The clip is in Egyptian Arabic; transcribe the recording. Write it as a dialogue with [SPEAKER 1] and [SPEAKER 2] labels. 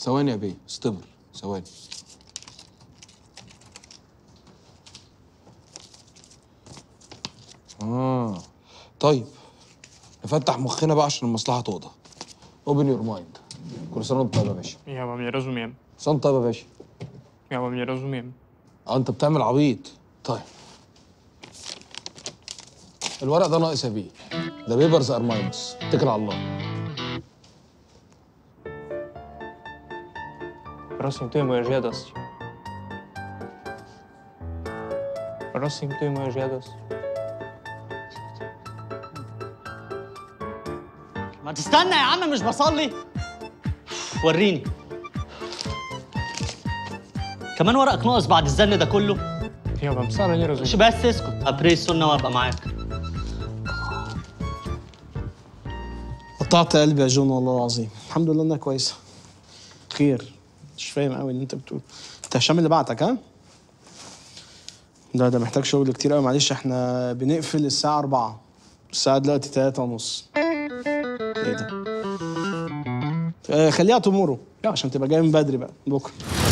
[SPEAKER 1] ثواني يا بيه استبر ثواني اه طيب نفتح مخنا بقى عشان المصلحه توضح اوبن يور مايند كل سنه وانت طيب يا باشا
[SPEAKER 2] Ja mam, nie rozumiem.
[SPEAKER 1] سنه طيب يا باشا
[SPEAKER 2] Ja mam, nie rozumiem.
[SPEAKER 1] اه انت بتعمل عبيط طيب الورق ده ناقص يا بيه ده بيبرز ار ماينس اتكل على الله
[SPEAKER 2] Prosím, tu je moja žiadosť. Prosím, tu je moja žiadosť.
[SPEAKER 3] ما تستنى يا عم مش بصلي وريني كمان ورقك ناقص بعد الزن ده كله
[SPEAKER 2] Ja wam wcale nie rozumiem.
[SPEAKER 3] مش بس اسكت ابري السنه وابقى معاك
[SPEAKER 4] قطعت قلبي يا جون والله العظيم الحمد لله انها كويسه خير مش فاهم قوي اللي انت بتقول انت هشام اللي بعتك ها لا ده محتاج شغل كتير قوي معلش احنا بنقفل الساعه 4 الساعه دلوقتي 3 ونص ايه ده آه خليها تمورو عشان تبقى جاي من بدري بقى بكره